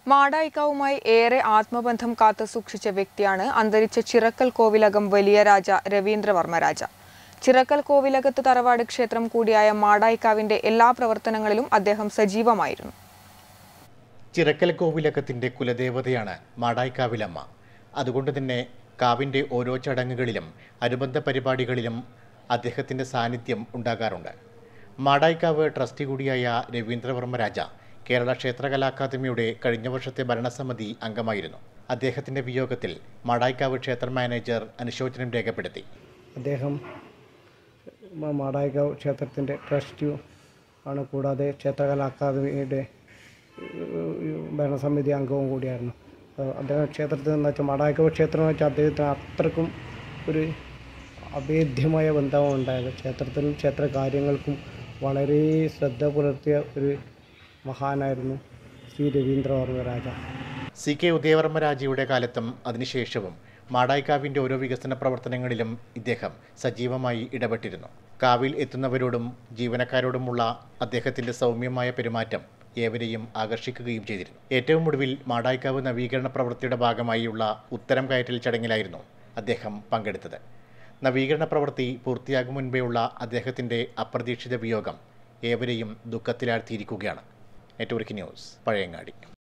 മാടായിക്കാവുമായി ഏറെ ആത്മബന്ധം കാത്തു സൂക്ഷിച്ച വ്യക്തിയാണ് അന്തരിച്ച ചിറക്കൽ കോവിലകം വലിയ രാജ രവീന്ദ്രവർമ്മ രാജ ചിറക്കൽ കോവിലകത്ത് തറവാട് ക്ഷേത്രം കൂടിയായ മാടായിക്കാവിന്റെ എല്ലാ പ്രവർത്തനങ്ങളിലും അദ്ദേഹം സജീവമായിരുന്നു ചിറക്കൽ കോവിലകത്തിന്റെ കുലദേവതയാണ് മാടായിക്കാവിലമ്മ അതുകൊണ്ട് തന്നെ കാവിൻ്റെ ഓരോ ചടങ്ങുകളിലും അനുബന്ധ പരിപാടികളിലും അദ്ദേഹത്തിൻ്റെ സാന്നിധ്യം ഉണ്ടാകാറുണ്ട് മാടായിക്കാവ് ട്രസ്റ്റി കൂടിയായ രവീന്ദ്രവർമ്മ രാജ കേരള ക്ഷേത്രകലാ അക്കാദമിയുടെ കഴിഞ്ഞ വർഷത്തെ ഭരണസമിതി അംഗമായിരുന്നു അദ്ദേഹത്തിൻ്റെ വിയോഗത്തിൽ മാടായിക്കാവ് ക്ഷേത്ര മാനേജർ അനുശോചനം രേഖപ്പെടുത്തി അദ്ദേഹം മ- മാടായിക്കാവ് ക്ഷേത്രത്തിൻ്റെ ട്രസ്റ്റിയും ആണ് കൂടാതെ ക്ഷേത്രകലാ അക്കാദമിയുടെ ഏഹ്, ഭരണസമിതി അംഗവും കൂടിയായിരുന്നു അപ്പോൾ അദ്ദേഹം ക്ഷേത്രത്തിൽ നിന്ന് വെച്ചാൽ മാടായിക്കാവ് ക്ഷേത്രം എന്ന് വെച്ചാൽ അദ്ദേഹത്തിന് അത്രക്കും ഒരു അഭേദ്യമായ ബന്ധമാണ് ഉണ്ടായത് ക്ഷേത്രത്തിലും ക്ഷേത്ര കാര്യങ്ങൾക്കും വളരെ ശ്രദ്ധ പുലർത്തിയ ഒരു മഹാനായിരുന്നു ശ്രീ രവീന്ദ്രവർമ്മ രാജ സി കെ ഉദയവർമ്മ രാജയുടെ കാലത്തും അതിനുശേഷവും മാടായിക്കാവിൻ്റെ ഓരോ വികസന പ്രവർത്തനങ്ങളിലും ഇദ്ദേഹം സജീവമായി ഇടപെട്ടിരുന്നു കാവിൽ എത്തുന്നവരോടും ജീവനക്കാരോടുമുള്ള അദ്ദേഹത്തിൻ്റെ സൗമ്യമായ പെരുമാറ്റം ഏവരെയും ആകർഷിക്കുകയും ചെയ്തിരുന്നു ഏറ്റവും ഒടുവിൽ മാടായിക്കാവ് നവീകരണ പ്രവൃത്തിയുടെ ഭാഗമായുള്ള ഉത്തരം കയറ്റൽ ചടങ്ങിലായിരുന്നു അദ്ദേഹം പങ്കെടുത്തത് നവീകരണ പ്രവൃത്തി പൂർത്തിയാകും മുൻപേയുള്ള അദ്ദേഹത്തിൻ്റെ അപ്രതീക്ഷിത വിയോഗം ഏവരെയും ദുഃഖത്തിലാഴ്ത്തിയിരിക്കുകയാണ് നെറ്റ്വർക്ക് ന്യൂസ് പഴയങ്ങാടി